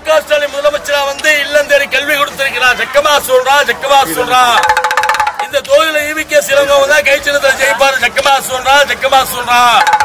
க ஸ்டாலின் முதலமைச்சரா வந்து இல்லம் தேடி கல்வி கொடுத்திருக்கிறார் ஜக்கமா சொல்றா ஜக்கமா சொல்றா இந்த தொகுதியில ஈவிகே சிலங்கவங்க தான் கைச்சினத்தில் ஜெயிப்பாரு ஜக்கமா சொல்றா ஜக்கமா சொல்றா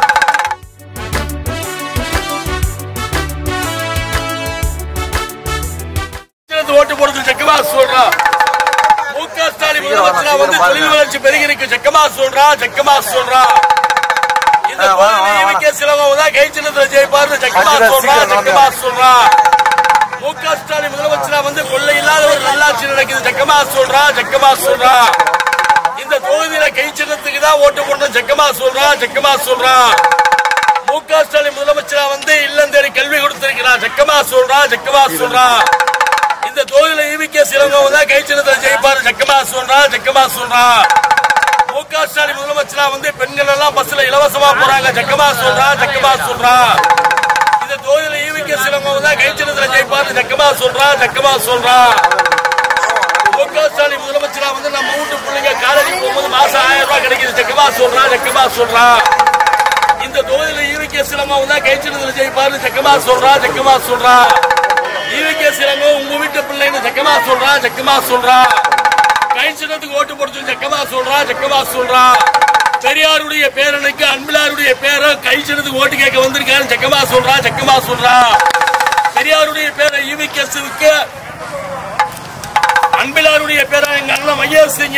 கைச்சினத்து ஓட்டு போடுறது ஜக்கமா சொல்றா மு க ஸ்டாலின் முதலமைச்சரா வந்து தொழில் வளர்ச்சி பெருகி இருக்கு ஜக்கமா சொல்றா ஜக்கமா சொல்றா இந்த தொகுதியில ஈவிகே சிலங்கவங்க தான் கைச்சினத்தில் ஜெயிப்பாரு ஜக்கமா சொல்றா ஜக்கமா சொல்றா மு க ஸ்டாலின் முதலமைச்சரா வந்து கொள்ளை இல்லாத ஒரு நல்லாட்சி நடக்குது ஜக்கமா சொல்றா ஜக்கமா சொல்றா இந்த தொகுதியில கை சின்னத்துக்கு தான் ஓட்டு போடணும் ஜக்கமா சொல்றா ஜக்கமா சொல்றா மு க ஸ்டாலின் முதலமைச்சரா வந்து இல்லம் தேடி கல்வி கொடுத்திருக்கிறார் ஜக்கமா சொல்றா ஜக்கமா சொல்றா இந்த தொகுதியில ஈவிகே சிலங்கவங்க தான் கை சின்னத்தில் ஜெயிப்பாரு ஜக்கமா சொல்றா ஜக்கமா சொல்றா மு க ஸ்டாலின் முதலமைச்சரா வந்து பெண்கள் எல்லாம் பஸ்ல இலவசமா போறாங்க ஜக்கமா சொல்றா ஜக்கமா சொல்றா இந்த தொகுதியில ஈவிகே சிலங்கவங்க தான் கைச்சினத்துல ஜெயிப்பாரு ஜக்கமா சொல்றா ஜக்கமா சொல்றா மு க ஸ்டாலின் முதலமைச்சரா வந்து நம்ம வீட்டு பிள்ளைங்க காலேஜ் போகும்போது மாசம் ஆயிரம் ரூபாய் கிடைக்குது ஜக்கமா சொல்றா ஜக்கமா சொல்றா இந்த தொகுதியில ஈவிகே சிலங்கவங்க தான் கைச்சினத்துல ஜெயிப்பாரு ஜக்கமா சொல்றா ஜக்கமா சொல்றா ஈவிகே சிலங்கம் உங்க வீட்டு பிள்ளைங்க ஜக்கமா சொல்றா ஜக்கமா சொல்றா கைச்சினத்துக்கு ஓட்டு போடுறது ஜக்கமா சொல்றா ஜக்கமா சொல்றா பெரியாருடைய பேரனுக்கு அன்பிலாருடைய பேரை கைச்சினத்துக்கு ஓட்டு கேட்க வந்திருக்காரு ஜக்கமா சொல்றா ஜக்கமா சொல்றா பெரியாருடைய பேரை ஈவிகேசுக்கு அன்பிலாருடைய பேரை எங்க அண்ணன் மையர் சிங்க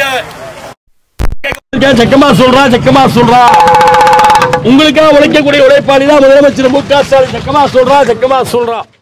ஜக்கமா சொல்றா ஜக்கமா சொல்றா உங்களுக்காக உழைக்கக்கூடிய உழைப்பாளி தான் முதலமைச்சர் மு க ஸ்டாலின் ஜக்கமா சொல்றா ஜக்கமா சொல்றா